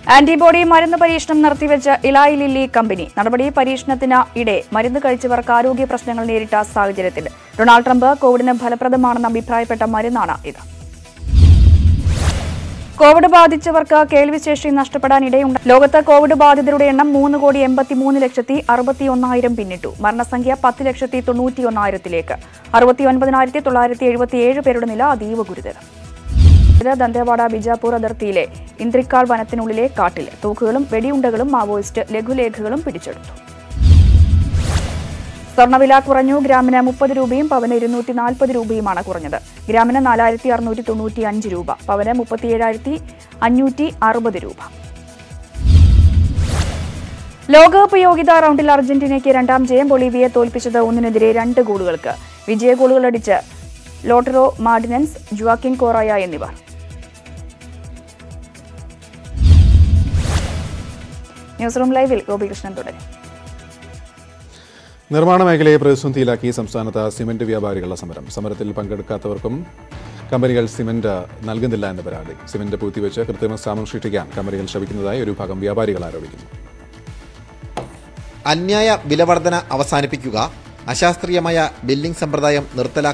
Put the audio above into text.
antibody മരുന്ന് പരീക്ഷണം നിർത്തിവെച്ച് ഇലായി lily company നടപടി പരീക്ഷണത്തിന് ഇടെ മരുന്ന് കഴിച്ചവർക്ക് ആരോഗ്യ പ്രശ്നങ്ങൾ നേരിട്ട സാഹചര്യത്തിൽ ഡൊണാൾഡ് ട്രംപ് കോവിഡിന് ഫലപ്രദമാണെന്ന് അഭിപ്രായപ്പെട്ട മരുന്നാണ് ഇത് കോവിഡ് ബാധിച്ചവർക്ക് കേൾവിശേഷി നഷ്ടപ്പെടാൻ ഇടയുണ്ട് ലോകത്ത് കോവിഡ് ബാധിതരുടെ എണ്ണം മൂന്ന് കോടി എൺപത്തിമൂന്ന് ലക്ഷത്തി അറുപത്തി ഒന്നായിരം പിന്നിട്ടു മരണസംഖ്യ പത്ത് ലക്ഷത്തി തൊണ്ണൂറ്റി ഒന്നായിരത്തിലേക്ക് അറുപത്തി ഒൻപതിനായിരത്തി തൊള്ളായിരത്തി എഴുപത്തിയേഴ് പേരുടെ നില അതീവ ഗുരുതരം ഇത് ദന്തേവാഡ ബിജാപൂർ അതിർത്തിയിലെ ഇന്ദ്രിക്കാൾ വനത്തിനുള്ളിലെ കാട്ടിൽ തൂക്കുകളും വെടിയുണ്ടകളും മാവോയിസ്റ്റ് ലഘുലേഖകളും പിടിച്ചെടുത്തു സ്വർണ്ണവില കുറഞ്ഞു ഗ്രാമിന് മുപ്പത് രൂപയും പവന് ഇരുന്നൂറ്റി നാൽപ്പത് രൂപയുമാണ് കുറഞ്ഞത് ഗ്രാമിന് നാലായിരത്തി അറുന്നൂറ്റി തൊണ്ണൂറ്റി അഞ്ച് രൂപ പവന് മുപ്പത്തിയേഴായിരത്തി അഞ്ഞൂറ്റി അറുപത് രൂപ ലോകകപ്പ് യോഗ്യതാ റൗണ്ടിൽ അർജന്റീനയ്ക്ക് രണ്ടാം ജയം ബൊളീവിയെ തോൽപ്പിച്ചത് ഒന്നിനെതിരെ രണ്ട് ഗോളുകൾക്ക് വിജയ ഗോളുകളടിച്ച് ലോട്ടറോ മാർഡിനൻസ് ജുവാക്കിൻ കോറായ എന്നിവർ ന്യൂസ് റൂം ലൈവിൽ ഗോപികൃഷ്ണൻ തുടരും നിർമ്മാണ മേഖലയെ പ്രതിസന്ധിയിലാക്കി സംസ്ഥാനത്ത് സിമന്റ് വ്യാപാരികളുടെ സമരം സമരത്തിൽ പങ്കെടുക്കാത്തവർക്കും കമ്പനികൾ സിമന്റ് നൽകുന്നില്ല എന്ന പരാതി സിമന്റ് പൂഴ്ത്തിവെച്ച് കൃത്രിമ സ്ഥാപനം സൃഷ്ടിക്കാൻ കമ്പനികൾ ശ്രമിക്കുന്നതായി ഒരു ഭാഗം വ്യാപാരികൾ ആരോപിക്കുന്നു അന്യായ വിലവർധന അവസാനിപ്പിക്കുക അശാസ്ത്രീയമായ ബില്ലിംഗ് സമ്പ്രദായം നിർത്തലാക്കുക